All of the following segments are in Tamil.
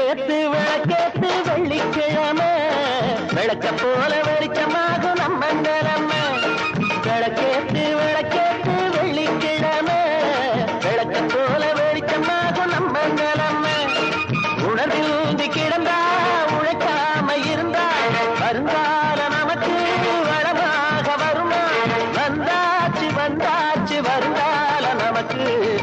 விளக்கேத்து விளக்கேத்து வெள்ளிக்கிழமை விளக்க போல வெளிச்சமாகும் நம்ம நிலமை விளக்கேத்து விளக்கேத்து வெள்ளிக்கிழமை விளக்க போல வெளிச்சமாகும் நம்ம நிலமை உணர்வில் கிடந்தா உழைக்காம இருந்தா வருங்கால நமக்கு வளமாக வருமா வந்தாச்சு வந்தாச்சு வருங்கால நமக்கு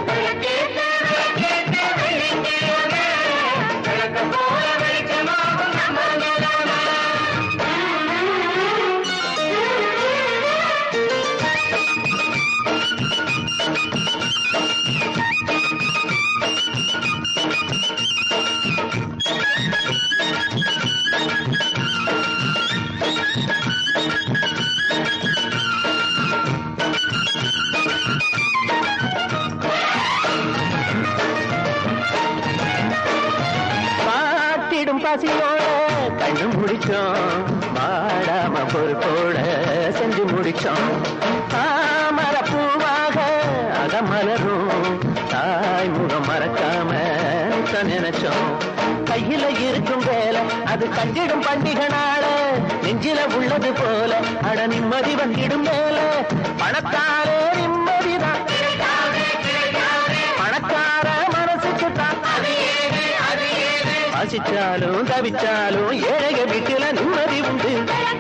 பாட்டிடும் பசியோட கண்ணு முடிச்சோம் வாடாம பொறுப்போட செஞ்சு முடிச்சோம் தாமர பூவாக அகமலரும் தாய் முகம் மறக்காம நித்த நினைச்சோம் கையில இருக்கும் வேலை அது கண்டிடும் பண்டிகை நாள நெஞ்சில உள்ளது போல அட நிம்மதி வந்திடும் மேல பணத்தாலே நிம்மதிதான் பணக்கார மனசுக்கு தான் வாசிச்சாலும் தவிச்சாலும் ஏழக வீட்டுல நிம்மதி உண்டு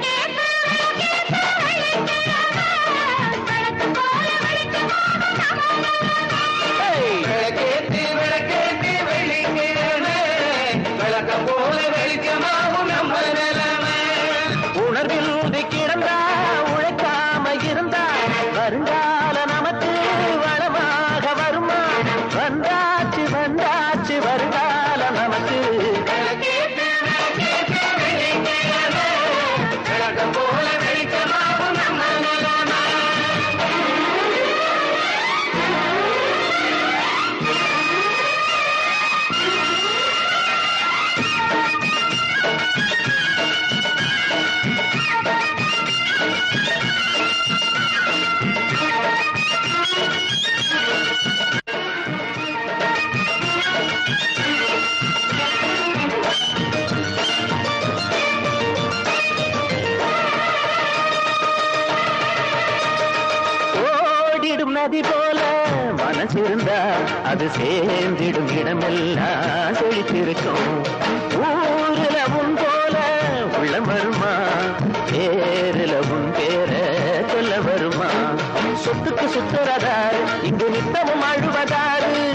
ஏய், விளக்கேத்தி விளக்கேத்தி வெள்ளிக்கிழமை விளக்க போல வெளிச்சமாகும் நம்ம நிலைமை உணர்வில் ஊன்றி கிடந்தா உழைக்காம இருந்தா வருங்கால நமக்கு வளமாக வருமா வந்தாச்சு வந்தாச்சு வருங்கால நமக்கு விளக்கேத்தி விளக்கேத்தி வெள்ளிக்கிழமை விளக்க போல வெளிச்சமாகும் நம்ம நிலைமை ஓடிடும் நதி போல மனசிருந்தா அது சேர்ந்திடும் இடமெல்லாம் செழித்திருக்கும் ஊருல உன் போல உள்ள வருமா பேருல உன் பேர சொல்ல வருமா சொத்துக்கு சுத்துறதாரு இங்கு நித்தமும் அழுவதாரு